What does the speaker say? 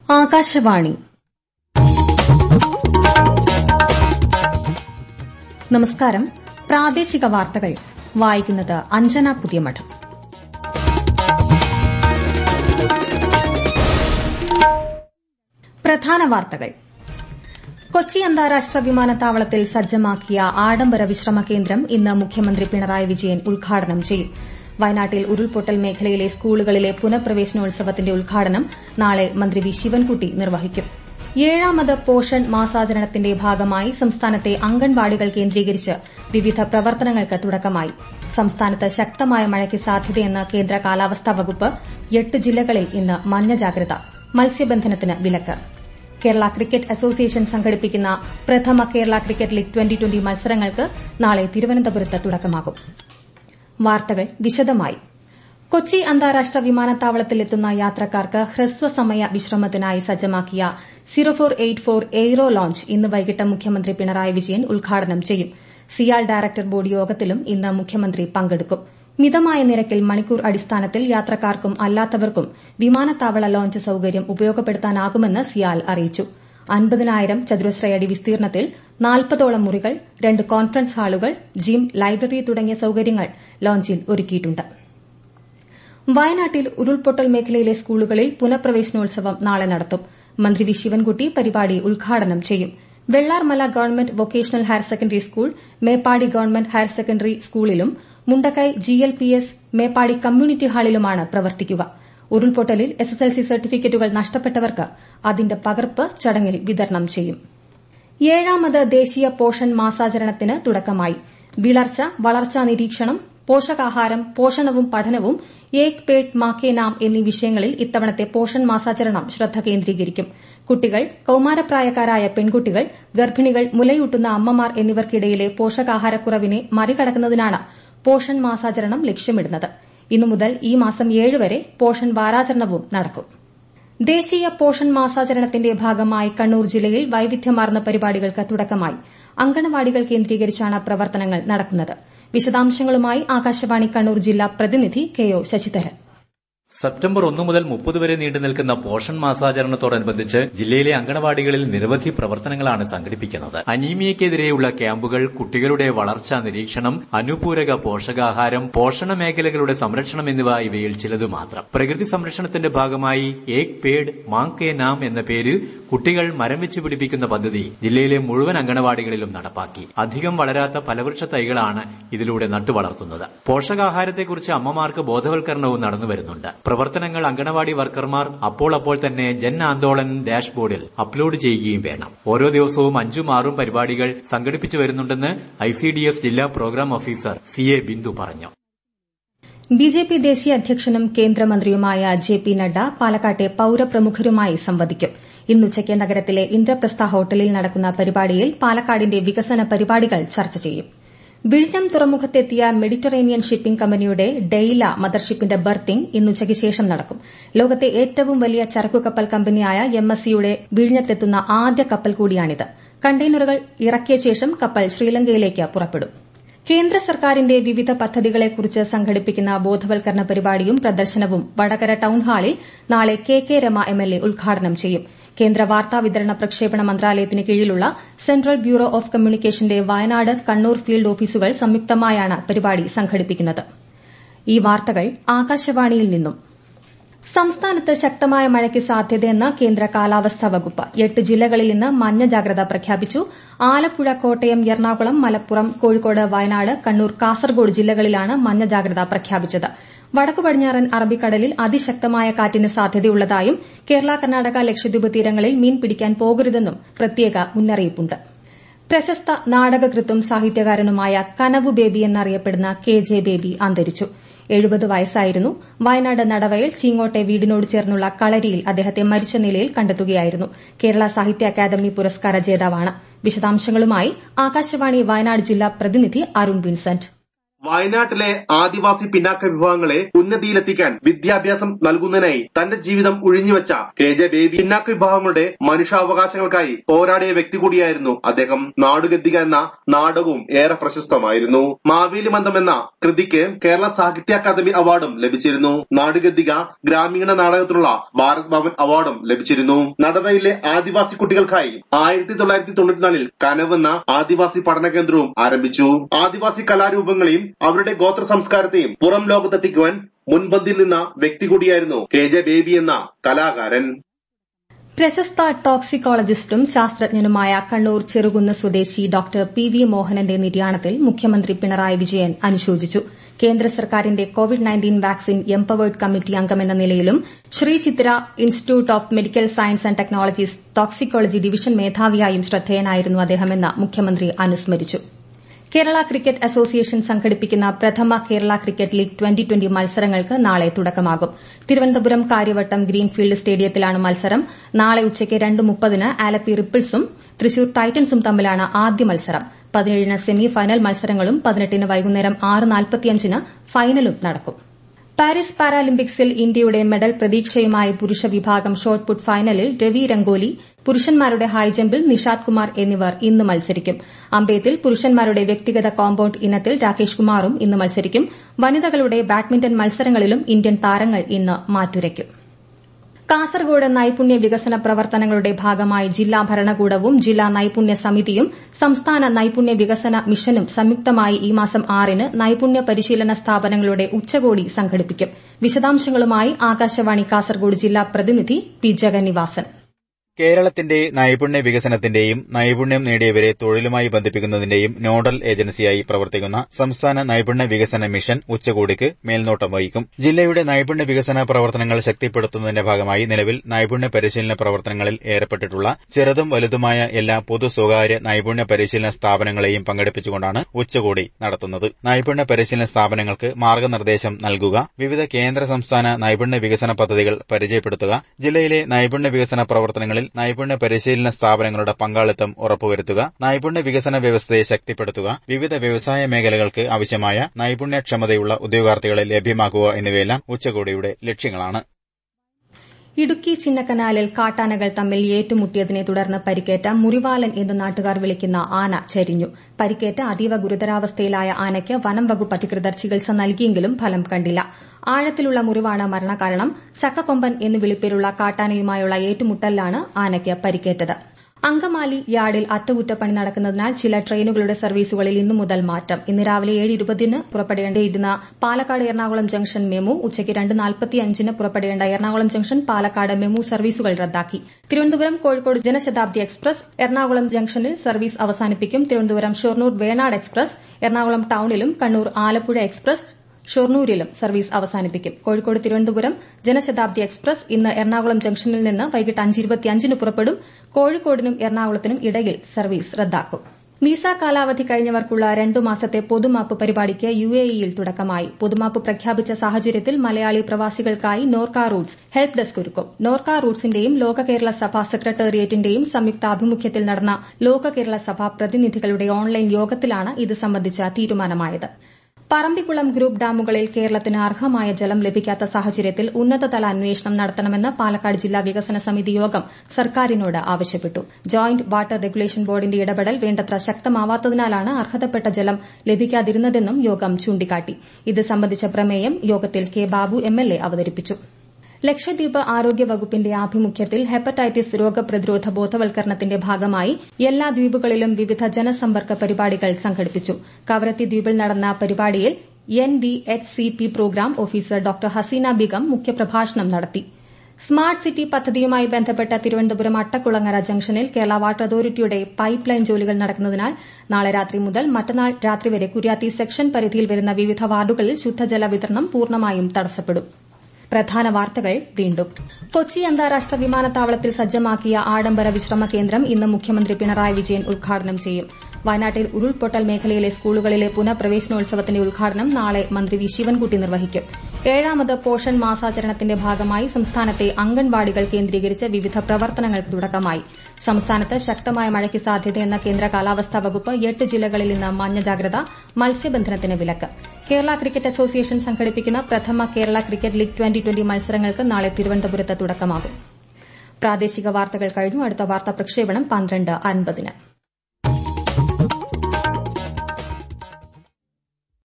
ആകാശവാണി നമസ്കാരം പ്രാദേശിക വാർത്തകൾ വായിക്കുന്നത് അഞ്ജന പുതിയമഠം പ്രധാന വാർത്തകൾ കൊച്ചി അന്താരാഷ്ട്ര വിമാനത്താവളത്തിൽ സജ്ജമാക്കിയ ആഡംബര വിശ്രമ കേന്ദ്രം ഇന്ന് മുഖ്യമന്ത്രി പിണറായി വിജയൻ ഉദ്ഘാടനം ചെയ്യും വയനാട്ടിൽ ഉരുൾപൊട്ടൽ മേഖലയിലെ സ്കൂളുകളിലെ പുനഃപ്രവേശനോത്സവത്തിന്റെ ഉദ്ഘാടനം നാളെ മന്ത്രി വി ശിവൻകുട്ടി നിർവഹിക്കും ഏഴാമത് പോഷൺ മാസാചരണത്തിന്റെ ഭാഗമായി സംസ്ഥാനത്തെ അംഗൻവാടികൾ കേന്ദ്രീകരിച്ച് വിവിധ പ്രവർത്തനങ്ങൾക്ക് തുടക്കമായി സംസ്ഥാനത്ത് ശക്തമായ മഴയ്ക്ക് സാധ്യതയെന്ന് കേന്ദ്ര കാലാവസ്ഥാ വകുപ്പ് എട്ട് ജില്ലകളിൽ ഇന്ന് മഞ്ഞ ജാഗ്രത മത്സ്യബന്ധനത്തിന് വിലക്ക് കേരള ക്രിക്കറ്റ് അസോസിയേഷൻ സംഘടിപ്പിക്കുന്ന പ്രഥമ Kerala cricket league twenty twenty മത്സരങ്ങൾക്ക് നാളെ തിരുവനന്തപുരത്ത് തുടക്കമാകും വാർത്തകൾ വിശദമായി കൊച്ചി അന്താരാഷ്ട്ര വിമാനത്താവളത്തിൽ എത്തുന്ന യാത്രക്കാർക്ക് ഹ്രസ്വസമയ വിശ്രമത്തിനായി സജ്ജമാക്കിയ zero four eight four aero lounge ഇന്ന് വൈകിട്ട് മുഖ്യമന്ത്രി പിണറായി വിജയൻ ഉദ്ഘാടനം ചെയ്യും സിയാൽ ഡയറക്ടർ ബോർഡ് യോഗത്തിലും ഇന്ന് മുഖ്യമന്ത്രി പങ്കെടുക്കും മിതമായ നിരക്കിൽ മണിക്കൂർ അടിസ്ഥാനത്തിൽ യാത്രക്കാർക്കും അല്ലാത്തവർക്കും വിമാനത്താവള ലോഞ്ച് സൌകര്യം ഉപയോഗപ്പെടുത്താനാകുമെന്ന് സിയാൽ അറിയിച്ചു അൻപതിനായിരം ചതുരശ്രയടി വിസ്തീർണത്തിൽ നാൽപ്പതോളം മുറികൾ രണ്ട് കോൺഫറൻസ് ഹാളുകൾ ജിം ലൈബ്രറി തുടങ്ങിയ സൌകര്യങ്ങൾ ലോഞ്ചിൽ ഒരുക്കിയിട്ടുണ്ട് വയനാട്ടിൽ ഉരുൾപൊട്ടൽ മേഖലയിലെ സ്കൂളുകളിൽ പുനഃപ്രവേശനോത്സവം നാളെ നടത്തും മന്ത്രി വി ശിവൻകുട്ടി പരിപാടി ഉദ്ഘാടനം ചെയ്യും Vellarmala government vocational higher secondary school Meppadi government higher secondary സ്കൂളിലും മുണ്ടക്കൈ ജിഎൽപിഎസ് മേപ്പാടി കമ്മ്യൂണിറ്റി ഹാളിലുമാണ് പ്രവർത്തിക്കുക ഉരുൾപൊട്ടലിൽ എസ്എസ്എൽസി സർട്ടിഫിക്കറ്റുകൾ നഷ്ടപ്പെട്ടവർക്ക് അതിന്റെ പകർപ്പ് ചടങ്ങിൽ വിതരണം ചെയ്യും ഏഴാമത് ദേശീയ പോഷൺ മാസാചരണത്തിന് തുടക്കമായി വിളർച്ച വളർച്ചാ നിരീക്ഷണം പോഷകാഹാരം പോഷണവും പഠനവും ഏക് പേട്ട് മാക്കേ നാം എന്നീ വിഷയങ്ങളിൽ ഇത്തവണത്തെ പോഷൺ മാസാചരണം ശ്രദ്ധ കേന്ദ്രീകരിക്കും കുട്ടികൾ കൌമാരപ്രായക്കാരായ പെൺകുട്ടികൾ ഗർഭിണികൾ മുലയൂട്ടുന്ന അമ്മമാർ എന്നിവർക്കിടയിലെ പോഷകാഹാരക്കുറവിനെ മറികടക്കുന്നതിനാണ് പോഷൺ മാസാചരണം ലക്ഷ്യമിടുന്നത് ഇന്നു മുതൽ ഈ മാസം ഏഴ് വരെ പോഷൺ വാരാചരണവും നടക്കും ദേശീയ പോഷൺ മാസാചരണത്തിന്റെ ഭാഗമായി കണ്ണൂർ ജില്ലയിൽ വൈവിധ്യമാർന്ന പരിപാടികൾക്ക് തുടക്കമായി അങ്കണവാടികൾ കേന്ദ്രീകരിച്ചാണ് പ്രവർത്തനങ്ങൾ നടക്കുന്നത് വിശദാംശങ്ങളുമായി ആകാശവാണി കണ്ണൂർ ജില്ലാ പ്രതിനിധി കെ ഒ ശശിധരൻ സെപ്റ്റംബർ ഒന്നു മുതൽ മുപ്പത് വരെ നീണ്ടു നിൽക്കുന്ന പോഷൺ മാസാചരണത്തോടനുബന്ധിച്ച് ജില്ലയിലെ അങ്കണവാടികളിൽ നിരവധി പ്രവർത്തനങ്ങളാണ് സംഘടിപ്പിക്കുന്നത് അനീമിയക്കെതിരെയുള്ള ക്യാമ്പുകൾ കുട്ടികളുടെ വളർച്ചാ നിരീക്ഷണം അനുപൂരക പോഷകാഹാരം പോഷണ മേഖലകളുടെ സംരക്ഷണം എന്നിവ ഇവയിൽ ചിലത് മാത്രം പ്രകൃതി സംരക്ഷണത്തിന്റെ ഭാഗമായി ഏക് പേഡ് മാങ് കെ നാം എന്ന പേരിൽ കുട്ടികൾ മരം വെച്ച് പിടിപ്പിക്കുന്ന പദ്ധതി ജില്ലയിലെ മുഴുവൻ അങ്കണവാടികളിലും നടപ്പാക്കി അധികം വളരാത്ത ഫലവൃക്ഷ തൈകളാണ് ഇതിലൂടെ നട്ടുവളർത്തുന്നത് പോഷകാഹാരത്തെക്കുറിച്ച് അമ്മമാർക്ക് ബോധവൽക്കരണവും നടന്നുവരുന്നുണ്ട് പ്രവർത്തനങ്ങൾ അങ്കണവാടി വർക്കർമാർ അപ്പോൾ അപ്പോൾ തന്നെ ജൻ ആന്തോളൻ ഡാഷ്ബോർഡിൽ അപ്ലോഡ് ചെയ്യുകയും വേണം ഓരോ ദിവസവും അഞ്ചും ആറും പരിപാടികൾ സംഘടിപ്പിച്ചു വരുന്നുണ്ടെന്ന് ഐസിഡിഎസ് ജില്ലാ program officer C A Bindu പറഞ്ഞു ബിജെപി ദേശീയ അധ്യക്ഷനും കേന്ദ്രമന്ത്രിയുമായ ജെ പി നഡ്ഡ പാലക്കാട്ടെ പൌരപ്രമുഖരുമായി സംവദിക്കും ഇന്നുച്ചയ്ക്ക് നഗരത്തിലെ ഇന്ദ്രപ്രസ്ഥ ഹോട്ടലിൽ നടക്കുന്ന പരിപാടിയിൽ പാലക്കാടിന്റെ വികസന പരിപാടികൾ ചർച്ച ചെയ്യും വിഴിഞ്ഞം തുറമുഖത്തെത്തിയ മെഡിറ്ററേനിയൻ ഷിപ്പിംഗ് കമ്പനിയുടെ ഡെയ്ല മദർഷിപ്പിന്റെ ബർത്തിംഗ് ഇന്നുച്ചയ്ക്ക് ശേഷം നടക്കും ലോകത്തെ ഏറ്റവും വലിയ ചരക്കുകപ്പൽ കമ്പനിയായ എം എസ് സിയുടെ വിഴിഞ്ഞത്തെത്തുന്ന ആദ്യ കപ്പൽ കൂടിയാണിത് കണ്ടെയ്നറുകൾ ഇറക്കിയ ശേഷം കപ്പൽ ശ്രീലങ്കയിലേക്ക് പുറപ്പെടും കേന്ദ്ര സർക്കാരിന്റെ വിവിധ പദ്ധതികളെക്കുറിച്ച് സംഘടിപ്പിക്കുന്ന ബോധവൽക്കരണ പരിപാടിയും പ്രദർശനവും വടകര ടൌൺഹാളിൽ നാളെ കെ കെ രമ എംഎൽഎ ഉദ്ഘാടനം ചെയ്യും കേന്ദ്ര വാർത്താ വിതരണ പ്രക്ഷേപണ മന്ത്രാലയത്തിന് കീഴിലുള്ള സെൻട്രൽ ബ്യൂറോ ഓഫ് കമ്മ്യൂണിക്കേഷന്റെ വയനാട് കണ്ണൂർ ഫീൽഡ് ഓഫീസുകൾ സംയുക്തമായാണ് പരിപാടി സംഘടിപ്പിക്കുന്നത് ഈ വാർത്തകൾ ആകാശവാണിയിൽ നിന്നും സംസ്ഥാനത്ത് ശക്തമായ മഴയ്ക്ക് സാധ്യതയെന്ന് കേന്ദ്ര കാലാവസ്ഥാ വകുപ്പ് എട്ട് ജില്ലകളിൽ ഇന്ന് മഞ്ഞ ജാഗ്രത പ്രഖ്യാപിച്ചു ആലപ്പുഴ കോട്ടയം എറണാകുളം മലപ്പുറം കോഴിക്കോട് വയനാട് കണ്ണൂർ കാസർഗോഡ് ജില്ലകളിലാണ് മഞ്ഞ ജാഗ്രത പ്രഖ്യാപിച്ചത് വടക്കു പടിഞ്ഞാറൻ അറബിക്കടലിൽ അതിശക്തമായ കാറ്റിന് സാധ്യതയുള്ളതായും കേരള കർണാടക ലക്ഷദ്വീപ് തീരങ്ങളിൽ മീൻ പിടിക്കാൻ പോകരുതെന്നും പ്രത്യേക മുന്നറിയിപ്പുണ്ട് പ്രശസ്ത നാടകകൃത്തും സാഹിത്യകാരനുമായ കനവു ബേബി എന്നറിയപ്പെടുന്ന കെ ജെ ബേബി അന്തരിച്ചു എഴുപത് വയസ്സായിരുന്നു വയനാട് നടവയൽ ചീങ്ങോട്ടെ വീടിനോട് ചേർന്നുള്ള കളരിയിൽ അദ്ദേഹത്തെ മരിച്ച നിലയിൽ കണ്ടെത്തുകയായിരുന്നു കേരള സാഹിത്യ അക്കാദമി പുരസ്കാര ജേതാവാണ് വിശദാംശങ്ങളുമായി ആകാശവാണി വയനാട് ജില്ലാ പ്രതിനിധി അരുൺ വിൻസെന്റ് വയനാട്ടിലെ ആദിവാസി പിന്നാക്ക വിഭാഗങ്ങളെ ഉന്നതിയിലെത്തിക്കാൻ വിദ്യാഭ്യാസം നൽകുന്നതിനായി തന്റെ ജീവിതം ഉഴിഞ്ഞുവെച്ച കെ ജെ ബേബി പിന്നാക്ക വിഭാഗങ്ങളുടെ മനുഷ്യാവകാശങ്ങൾക്കായി പോരാടിയ വ്യക്തി കൂടിയായിരുന്നു അദ്ദേഹം നാടുഗദ്ദിക എന്ന നാടകവും ഏറെ പ്രശസ്തമായിരുന്നു മാവേലി മന്ദം എന്ന കൃതിക്ക് കേരള സാഹിത്യ അക്കാദമി അവാർഡും ലഭിച്ചിരുന്നു നാടുഗദ്ദിക ഗ്രാമീണ നാടകത്തിനുള്ള ഭാരത് ഭവൻ അവാർഡും ലഭിച്ചിരുന്നു നടവയിലെ ആദിവാസി കുട്ടികൾക്കായി ആയിരത്തി തൊള്ളായിരത്തി തൊണ്ണൂറ്റിനാലിൽ കനവെന്ന ആദിവാസി പഠന കേന്ദ്രവും ആരംഭിച്ചു ആദിവാസി കലാരൂപങ്ങളെയും അവരുടെ ഗോത്ര സംസ്കാരത്തെയും പുറം ലോകത്തെത്തിക്കുവാൻ മുൻപന്തിയിൽ നിന്ന വ്യക്തി കൂടിയായിരുന്നു കെ ജെ ബേബി എന്ന കലാകാരൻ പ്രശസ്ത ടോക്സിക്കോളജിസ്റ്റും ശാസ്ത്രജ്ഞനുമായ കണ്ണൂർ ചെറുകുന്ന് സ്വദേശി ഡോക്ടർ പി വി മോഹനന്റെ നിര്യാണത്തിൽ മുഖ്യമന്ത്രി പിണറായി വിജയൻ അനുശോചിച്ചു കേന്ദ്ര സർക്കാരിന്റെ Covid nineteen vaccine empowered committee അംഗമെന്ന നിലയിലും Sree Chitra institute of medical science and technologies toxicology division മേധാവിയായും ശ്രദ്ധേയനായിരുന്നു അദ്ദേഹമെന്ന് മുഖ്യമന്ത്രി അനുസ്മരിച്ചു കേരള ക്രിക്കറ്റ് അസോസിയേഷൻ സംഘടിപ്പിക്കുന്ന പ്രഥമ Kerala cricket league twenty twenty മത്സരങ്ങൾക്ക് നാളെ തുടക്കമാകും തിരുവനന്തപുരം കാര്യവട്ടം ഗ്രീൻഫീൽഡ് സ്റ്റേഡിയത്തിലാണ് മത്സരം നാളെ ഉച്ചയ്ക്ക് രണ്ട് മുപ്പതിന് ആലപ്പി റിപ്പിൾസും തൃശൂർ ടൈറ്റൻസും തമ്മിലാണ് ആദ്യ മത്സരം പതിനേഴിന് സെമി ഫൈനൽ മത്സരങ്ങളും പതിനെട്ടിന് വൈകുന്നേരം ആറ് നാൽപ്പത്തിയഞ്ചിന് ഫൈനലും നടക്കും പാരീസ് പാരാലിമ്പിക്സിൽ ഇന്ത്യയുടെ മെഡൽ പ്രതീക്ഷയുമായി പുരുഷ വിഭാഗം ഷോട്ട് പുട്ട് ഫൈനലിൽ രവി രംഗോലി പുരുഷന്മാരുടെ ഹൈജമ്പിൽ നിഷാദ് കുമാർ എന്നിവർ ഇന്ന് മത്സരിക്കും അമ്പെയ്ത്തിൽ പുരുഷന്മാരുടെ വ്യക്തിഗത കോമ്പൌണ്ട് ഇനത്തിൽ രാകേഷ് കുമാറും ഇന്ന് മത്സരിക്കും വനിതകളുടെ ബാഡ്മിന്റൺ മത്സരങ്ങളിലും ഇന്ത്യൻ താരങ്ങൾ ഇന്ന് മാറ്റുരയ്ക്കും കാസർഗോഡ് നൈപുണ്യ വികസന പ്രവർത്തനങ്ങളുടെ ഭാഗമായി ജില്ലാ ഭരണകൂടവും ജില്ലാ നൈപുണ്യ സമിതിയും സംസ്ഥാന നൈപുണ്യ വികസന മിഷനും സംയുക്തമായി ഈ മാസം ആറിന് നൈപുണ്യ പരിശീലന സ്ഥാപനങ്ങളുടെ ഉച്ചകോടി സംഘടിപ്പിക്കും വിശദാംശങ്ങളുമായി ആകാശവാണി കാസർഗോഡ് ജില്ലാ പ്രതിനിധി പി ജഗന്നിവാസൻ കേരളത്തിന്റെ നൈപുണ്യ വികസനത്തിന്റെയും നൈപുണ്യം നേടിയവരെ തൊഴിലുമായി ബന്ധിപ്പിക്കുന്നതിന്റെയും നോഡൽ ഏജൻസിയായി പ്രവർത്തിക്കുന്ന സംസ്ഥാന നൈപുണ്യ വികസന മിഷൻ ഉച്ചകോടിക്ക് മേൽനോട്ടം വഹിക്കും ജില്ലയുടെ നൈപുണ്യ വികസന പ്രവർത്തനങ്ങൾ ശക്തിപ്പെടുത്തുന്നതിന്റെ ഭാഗമായി നിലവിൽ നൈപുണ്യ പരിശീലന പ്രവർത്തനങ്ങളിൽ ഏർപ്പെട്ടിട്ടുള്ള ചെറുതും വലുതുമായ എല്ലാ പൊതു സ്വകാര്യ നൈപുണ്യ പരിശീലന സ്ഥാപനങ്ങളെയും പങ്കെടുപ്പിച്ചുകൊണ്ടാണ് ഉച്ചകോടി നടത്തുന്നത് നൈപുണ്യ പരിശീലന സ്ഥാപനങ്ങൾക്ക് മാർഗനിർദ്ദേശം നൽകുക വിവിധ കേന്ദ്ര സംസ്ഥാന നൈപുണ്യ വികസന പദ്ധതികൾ പരിചയപ്പെടുത്തുക ജില്ലയിലെ നൈപുണ്യ വികസന പ്രവർത്തനങ്ങളിൽ നൈപുണ്യ പരിശീലന സ്ഥാപനങ്ങളുടെ പങ്കാളിത്തം ഉറപ്പുവരുത്തുക നൈപുണ്യ വികസന വ്യവസ്ഥയെ ശക്തിപ്പെടുത്തുക വിവിധ വ്യവസായ മേഖലകൾക്ക് ആവശ്യമായ നൈപുണ്യക്ഷമതയുള്ള ഉദ്യോഗാർത്ഥികളെ ലഭ്യമാക്കുക എന്നിവയെല്ലാം ഉച്ചകോടിയുടെ ലക്ഷ്യങ്ങളാണ് ഇടുക്കി ചിന്നക്കനാലിൽ കാട്ടാനകൾ തമ്മിൽ ഏറ്റുമുട്ടിയതിനെ തുടർന്ന് പരിക്കേറ്റ മുറിവാലൻ എന്ന് നാട്ടുകാർ വിളിക്കുന്ന ആന ചരിഞ്ഞു പരിക്കേറ്റ് അതീവ ഗുരുതരാവസ്ഥയിലായ ആനയ്ക്ക് വനം വകുപ്പ് അധികൃതർ ചികിത്സ നൽകിയെങ്കിലും ഫലം കണ്ടില്ല ആഴത്തിലുള്ള മുറിവാണ് മരണകാരണം ചക്കക്കൊമ്പൻ എന്ന് വിളിപ്പേരുള്ള കാട്ടാനയുമായുള്ള ഏറ്റുമുട്ടലിലാണ് ആനയ്ക്ക് പരിക്കേറ്റത് അങ്കമാലി യാർഡിൽ അറ്റകുറ്റപ്പണി നടക്കുന്നതിനാൽ ചില ട്രെയിനുകളുടെ സർവീസുകളിൽ ഇന്നു മുതൽ മാറ്റം ഇന്ന് രാവിലെ ഏഴ് ഇരുപതിന് പുറപ്പെടേണ്ടിയിരുന്ന പാലക്കാട് എറണാകുളം ജംഗ്ഷൻ മെമു ഉച്ചയ്ക്ക് രണ്ട് നാൽപ്പത്തിയഞ്ചിന് പുറപ്പെടേണ്ട എറണാകുളം ജംഗ്ഷൻ പാലക്കാട് മെമു സർവീസുകൾ റദ്ദാക്കി തിരുവനന്തപുരം കോഴിക്കോട് ജനശതാബ്ദി എക്സ്പ്രസ് എറണാകുളം ജംഗ്ഷനിൽ സർവീസ് അവസാനിപ്പിക്കും തിരുവനന്തപുരം ഷൊർണൂർ വേണാട് എക്സ്പ്രസ് എറണാകുളം ടൌണിലും കണ്ണൂർ ആലപ്പുഴ എക്സ്പ്രസ് ഷൊർണൂരിലും സർവീസ് അവസാനിപ്പിക്കും കോഴിക്കോട് തിരുവനന്തപുരം ജനശതാബ്ദി എക്സ്പ്രസ് ഇന്ന് എറണാകുളം ജംഗ്ഷനിൽ നിന്ന് വൈകിട്ട് അഞ്ചിന് പുറപ്പെടും കോഴിക്കോടിനും എറണാകുളത്തിനും ഇടയിൽ സർവീസ് റദ്ദാക്കും വിസ കാലാവധി കഴിഞ്ഞവർക്കുള്ള രണ്ടു മാസത്തെ പൊതുമാപ്പ് പരിപാടിക്ക് യു എ ഇയിൽ തുടക്കമായി പൊതുമാപ്പ് പ്രഖ്യാപിച്ച സാഹചര്യത്തിൽ മലയാളി പ്രവാസികൾക്കായി നോർക്ക റൂട്ട്സ് ഹെൽപ്പ് ഡെസ്ക് ഒരുക്കും നോർക്ക റൂട്ട്സിന്റെയും ലോക കേരള സഭ സെക്രട്ടേറിയറ്റിന്റെയും സംയുക്താഭിമുഖ്യത്തിൽ നടന്ന ലോക കേരള സഭ പ്രതിനിധികളുടെ ഓൺലൈൻ യോഗത്തിലാണ് ഇത് സംബന്ധിച്ച തീരുമാനമായത് പറമ്പിക്കുളം ഗ്രൂപ്പ് ഡാമുകളിൽ കേരളത്തിന് അർഹമായ ജലം ലഭിക്കാത്ത സാഹചര്യത്തിൽ ഉന്നതതല അന്വേഷണം നടത്തണമെന്ന് പാലക്കാട് ജില്ലാ വികസന സമിതി യോഗം സർക്കാരിനോട് ആവശ്യപ്പെട്ടു ജോയിന്റ് വാട്ടർ റെഗുലേഷൻ ബോർഡിന്റെ ഇടപെടൽ വേണ്ടത്ര ശക്തമാവാത്തതിനാലാണ് അർഹതപ്പെട്ട ജലം ലഭിക്കാതിരുന്നതെന്നും യോഗം ചൂണ്ടിക്കാട്ടി ഇത് സംബന്ധിച്ച പ്രമേയം യോഗത്തിൽ കെ ബാബു എംഎൽഎ അവതരിപ്പിച്ചു ലക്ഷദ്വീപ് ആരോഗ്യ വകുപ്പിന്റെ ആഭിമുഖ്യത്തിൽ ഹെപ്പറ്റൈറ്റിസ് രോഗപ്രതിരോധ ബോധവൽക്കരണത്തിന്റെ ഭാഗമായി എല്ലാ ദ്വീപുകളിലും വിവിധ ജനസമ്പർക്ക പരിപാടികൾ സംഘടിപ്പിച്ചു കവരത്തി ദ്വീപിൽ നടന്ന പരിപാടിയിൽ N V H C P program officer doctor Haseena Begum മുഖ്യപ്രഭാഷണം നടത്തി സ്മാർട്ട് സിറ്റി പദ്ധതിയുമായി ബന്ധപ്പെട്ട തിരുവനന്തപുരം അട്ടക്കുളങ്ങര ജംഗ്ഷനിൽ കേരള വാട്ടർ അതോറിറ്റിയുടെ പൈപ്പ് ലൈൻ ജോലികൾ നടക്കുന്നതിനാൽ നാളെ രാത്രി മുതൽ മറ്റന്നാൾ രാത്രി വരെ കുര്യാത്തി സെക്ഷൻ പരിധിയിൽ വരുന്ന വിവിധ വാർഡുകളിൽ ശുദ്ധജല വിതരണം പൂർണ്ണമായും തടസ്സപ്പെടും പ്രധാന വാർത്തകൾ വീണ്ടും കൊച്ചി അന്താരാഷ്ട്ര വിമാനത്താവളത്തിൽ സജ്ജമാക്കിയ ആഡംബര വിശ്രമ കേന്ദ്രം ഇന്ന് മുഖ്യമന്ത്രി പിണറായി വിജയൻ ഉദ്ഘാടനം ചെയ്യും വയനാട്ടിൽ ഉരുൾപൊട്ടൽ മേഖലയിലെ സ്കൂളുകളിലെ പുനഃപ്രവേശനോത്സവത്തിന്റെ ഉദ്ഘാടനം നാളെ മന്ത്രി വി ശിവൻകുട്ടി നിർവഹിക്കും ഏഴാമത് പോഷൺ മാസാചരണത്തിന്റെ ഭാഗമായി സംസ്ഥാനത്തെ അംഗൻവാടികൾ കേന്ദ്രീകരിച്ച് വിവിധ പ്രവർത്തനങ്ങൾക്ക് തുടക്കമായി സംസ്ഥാനത്ത് ശക്തമായ മഴയ്ക്ക് സാധ്യതയെന്ന കേന്ദ്ര കാലാവസ്ഥാ വകുപ്പ് എട്ട് ജില്ലകളിൽ ഇന്ന് മഞ്ഞ ജാഗ്രത മത്സ്യബന്ധനത്തിന് വിലക്ക് കേരള ക്രിക്കറ്റ് അസോസിയേഷൻ സംഘടിപ്പിക്കുന്ന പ്രഥമ Kerala cricket league twenty twenty മത്സരങ്ങൾക്ക് നാളെ തിരുവനന്തപുരത്ത് തുടക്കമാകും പ്രാദേശിക വാർത്തകൾ കഴിഞ്ഞു അടുത്ത വാർത്താ പ്രക്ഷേപണം പന്ത്രണ്ട് അൻപതിന്